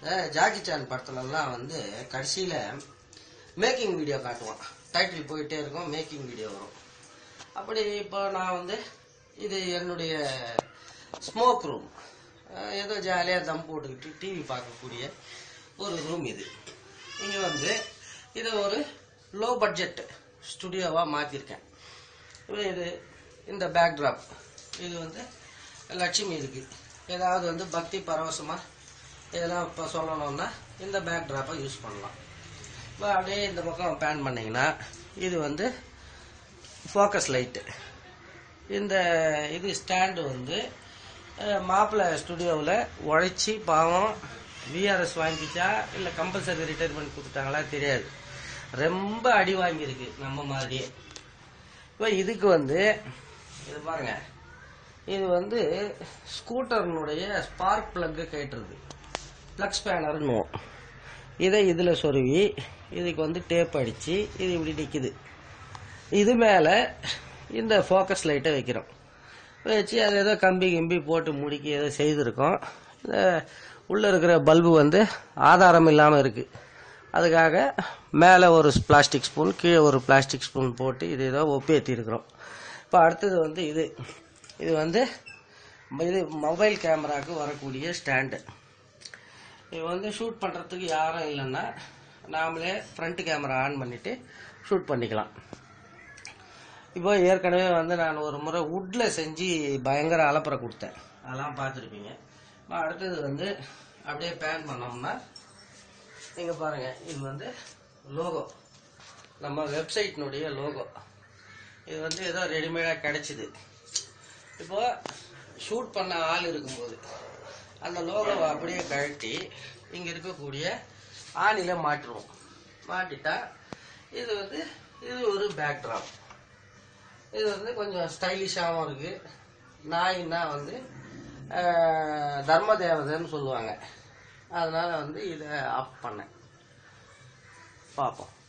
அஹ் Jackie Chan படத்துலலாம் வந்து கடைசியில் மேக்கிங் வீடியோ காட்டுவான் டைட்டில் போயிட்டே இருக்கும் மேக்கிங் வீடியோ வரும் அப்படி இப்போ நான் வந்து இது என்னுடைய ஸ்மோக் ரூம் ஏதோ ஜாலியாக தம் போட்டுக்கிட்டு டிவி பார்க்கக்கூடிய ஒரு ரூம் இது இங்கே வந்து இதை ஒரு லோ பட்ஜெட் ஸ்டுடியோவாக மாற்றிருக்கேன் இப்போ இது இந்த பேக்ட்ராப் இது வந்து லட்சுமி இருக்கு ஏதாவது வந்து பக்தி பரவசமாக இதெல்லாம் இப்போ சொல்லணும்னா இந்த பேக்ட்ராப்பை யூஸ் பண்ணலாம் இப்போ அப்படியே இந்த பக்கம் பேன் பண்ணிங்கன்னா இது வந்து ஃபோக்கஸ் லைட்டு இந்த இது ஸ்டாண்டு வந்து மாப்பிள்ளை ஸ்டுடியோவில் உழைச்சி பாவம் விஆர்எஸ் வாங்கிச்சா இல்லை கம்பல்சரி ரிட்டைர்மெண்ட் கொடுத்துட்டாங்களா தெரியாது ரொம்ப அடி வாங்கியிருக்கு நம்ம மாதிரியே இப்போ இதுக்கு வந்து இது பாருங்க இது வந்து ஸ்கூட்டர்னுடைய ஸ்பார்க் பிளக்கு கேட்டுருது ப்ளக் ஸ்பேனர்னு இதை இதில் சொருவி இதுக்கு வந்து டேப் அடித்து இது இப்படி நிற்கிது இது மேலே இந்த ஃபோக்கஸ் லைட்டை வைக்கிறோம் வச்சு அது ஏதோ கம்பி கிம்பி போட்டு முடிக்கி ஏதோ செய்திருக்கோம் இந்த உள்ளே இருக்கிற பல்பு வந்து ஆதாரம் இல்லாமல் இருக்குது அதுக்காக மேலே ஒரு பிளாஸ்டிக் ஸ்பூன் கீழே ஒரு பிளாஸ்டிக் ஸ்பூன் போட்டு இது ஏதோ ஒப்பேற்றி இருக்கிறோம் இப்போ அடுத்தது வந்து இது இது வந்து இது மொபைல் கேமராவுக்கு வரக்கூடிய ஸ்டாண்டு இது வந்து ஷூட் பண்ணுறதுக்கு யாரும் இல்லைன்னா நாமளே ஃப்ரண்ட் கேமரா ஆன் பண்ணிவிட்டு ஷூட் பண்ணிக்கலாம் இப்போ ஏற்கனவே வந்து நான் ஒரு முறை வுட்டில் செஞ்சு பயங்கர அலப்பறை கொடுத்தேன் அதெல்லாம் பார்த்துருப்பீங்க இப்போ அடுத்தது வந்து அப்படியே பேன் பண்ணோம்னா நீங்கள் பாருங்கள் இது வந்து லோகோ நம்ம வெப்சைட்னுடைய லோகோ இது வந்து ஏதோ ரெடிமேடாக கிடைச்சிது இப்போ ஷூட் பண்ண ஆள் இருக்கும்போது அந்த லோகோவை அப்படியே கழட்டி இங்கே இருக்கக்கூடிய ஆணில மாட்டுருவோம் மாட்டிட்டா இது வந்து இது ஒரு பேக்ட்ராப் இது வந்து கொஞ்சம் ஸ்டைலிஷாகவும் இருக்கு நாயின்னா வந்து ஆஹ், தர்ம தேவதைன்னு சொல்லுவாங்க அதனால வந்து இதை ஆஃப் பண்ணேன் பார்ப்போம்